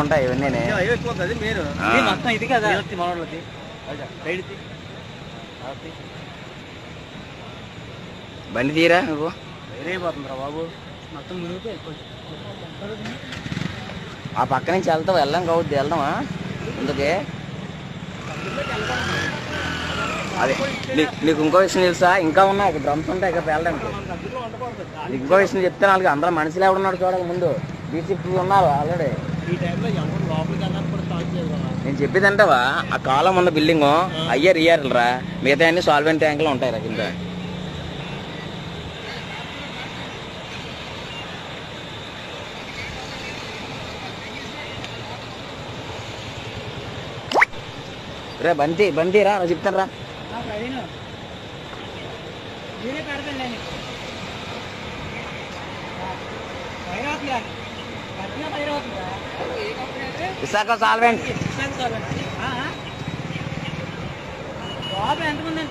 ఉంటాయి ఇవన్నీ అయ్యో ఎక్కువ కదా మీరు ఆ. ఇది మొత్తం ఇది కదా మనోళ్ళకి సైడ్ బండి తీరా నువ్వు వేరైపోతుందిరా బాబు మొత్తం మునిగిపోయి ఆ పక్క నుంచి వెళ్తావు వెళ్ళాం కావద్దు వెళ్దామా అందుకే అదే నీ- నీకు ఇంకో విషయం తెలుసా ఇంకా ఉన్నాయి ఇక్కడ డ్రమ్స్ ఉంటాయి ఇక్కడ వెళ్ళడానికి దగ్గరలో ఉండకూడదు నీకు ఇంకో విషయం చెప్తే నాలుగు అందరూ మనుషులు ఎవడున్నాడు చూడాలి ముందు బీసీపీ ఉన్నారు ఆల్రెడీ ఈ టైంలో ఎవరు లోపలికి వెళ్ళడానికి కూడా స్టార్ట్ చేయదు కదా నేను చెప్పేది అంటావా ఆ కాలం ఉన్న బిల్డింగ్ అయ్యే రియల్ రా మిగతా అన్ని సాల్వెంట్ ట్యాంకులు ఉంటాయి రా కింద రే బంతి బంతి రా రా చెప్తాను రా నేనే పెడతాను విశాఖ సాల్వెంట్ ఎంతమంది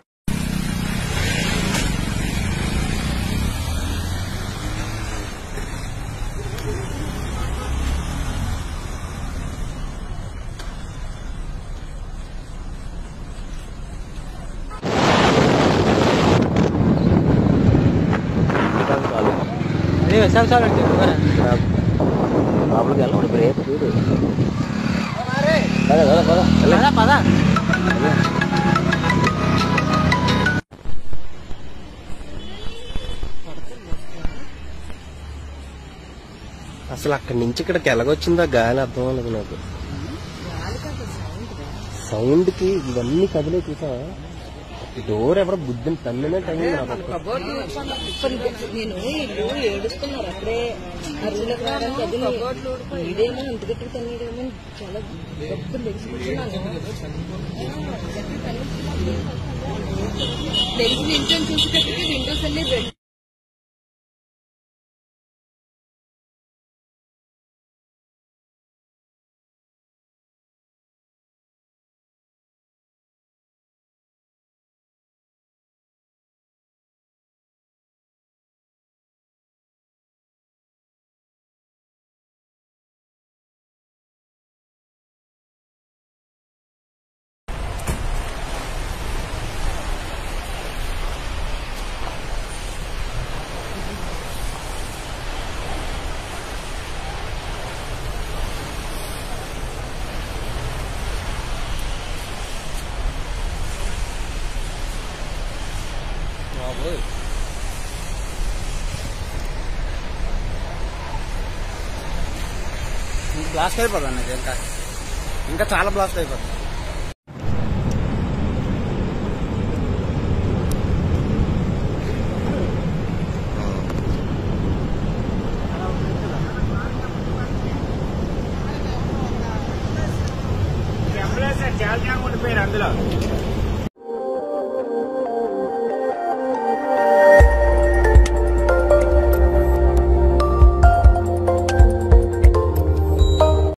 అదే విశాఖ సార్ అంటే లోపలికి వెళ్ళాడు బ్రేక్ చూడు పద పద పద వెళ్ళ. పద పద అసలు అక్కడి నుంచి ఇక్కడికి ఎలాగొచ్చిందో గాలి అర్థం అవ్వలేదు నాకు సౌండ్ కి ఇవన్నీ కదిలే చూసా డోర్ ఎవరో బుద్ధిని తన్నినట్టు అయింది నాకు అప్పుడు. నేను ఇల్లు ఏడుస్తున్నారు అప్పుడే అరువులకు రావడానికి అది ఇదేమో ఇంత గట్టిగా తన్నీడేమో అని చాలా గొప్ప తెలుసుకుంటున్నాను తెలిసి నించొని చూసేటప్పటికి విండోస్ అన్ని వెల్ బ్లాస్ట్ అయిపోతుంది నాకు ఇంకా ఇంకా చాలా బ్లాస్ట్ అయిపోతుంది ఉండిపోయారు అందులో